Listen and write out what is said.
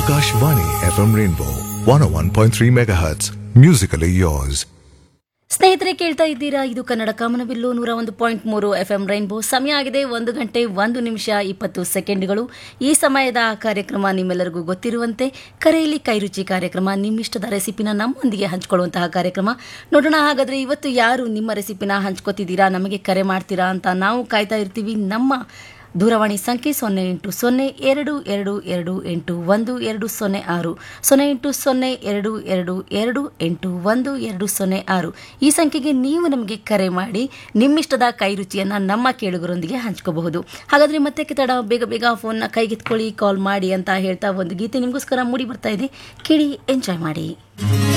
Akashvani FM Rainbow 101.3 MHz. Musically yours. ಸ್ನೇಹಿತರೆ ಕೇಳ್ತಾ ಇದ್ದೀರಾ ಇದು ಕನ್ನಡ ಕಾಮನಬಿಲ್ಲು ನೂರ ಒಂದು ಪಾಯಿಂಟ್ ಮೂರು ಎಫ್ ಎಂ ರೈನ್ಬೋ ಸಮಯ ಆಗಿದೆ ಒಂದು ಗಂಟೆ ಒಂದು ನಿಮಿಷ ಇಪ್ಪತ್ತು ಸೆಕೆಂಡ್ಗಳು ಈ ಸಮಯದ ಕಾರ್ಯಕ್ರಮ ನಿಮ್ಮೆಲ್ಲರಿಗೂ ಗೊತ್ತಿರುವಂತೆ ಕರೆಯಲ್ಲಿ ಕೈರುಚಿ ಕಾರ್ಯಕ್ರಮ ನಿಮ್ಮಿಷ್ಟದ ರೆಸಿಪಿನ ನಮ್ಮೊಂದಿಗೆ ಹಂಚ್ಕೊಳ್ಳುವಂತಹ ಕಾರ್ಯಕ್ರಮ ನೋಡೋಣ ಹಾಗಾದ್ರೆ ಇವತ್ತು ಯಾರು ನಿಮ್ಮ ರೆಸಿಪಿನ ಹಂಚ್ಕೋತಿದ್ದೀರಾ ನಮಗೆ ಕರೆ ಮಾಡ್ತೀರಾ ಅಂತ ನಾವು ಕಾಯ್ತಾ ಇರ್ತೀವಿ ನಮ್ಮ ದೂರವಾಣಿ ಸಂಖ್ಯೆ ಸೊನ್ನೆ ಎಂಟು ಸೊನ್ನೆ ಎರಡು ಎರಡು ಎರಡು ಎಂಟು ಒಂದು ಎರಡು ಸೊನ್ನೆ ಆರು ಸೊನ್ನೆ ಎಂಟು ಸೊನ್ನೆ ಎರಡು ಎರಡು ಎರಡು ಎಂಟು ಒಂದು ಎರಡು ಸೊನ್ನೆ ಆರು ಈ ಸಂಖ್ಯೆಗೆ ನೀವು ನಮಗೆ ಕರೆ ಮಾಡಿ ನಿಮ್ಮಿಷ್ಟದ ಕೈ ರುಚಿಯನ್ನು ನಮ್ಮ ಕೇಳುಗರೊಂದಿಗೆ ಹಂಚ್ಕೋಬಹುದು ಹಾಗಾದರೆ ಮತ್ತೆ ಕಿತಡ ಬೇಗ ಬೇಗ ಫೋನ್ನ ಕೈಗೆತ್ಕೊಳ್ಳಿ ಕಾಲ್ ಮಾಡಿ ಅಂತ ಹೇಳ್ತಾ ಒಂದು ಗೀತೆ ನಿಮಗೋಸ್ಕರ ಮೂಡಿ ಬರ್ತಾ ಇದೆ ಕೇಳಿ ಎಂಜಾಯ್ ಮಾಡಿ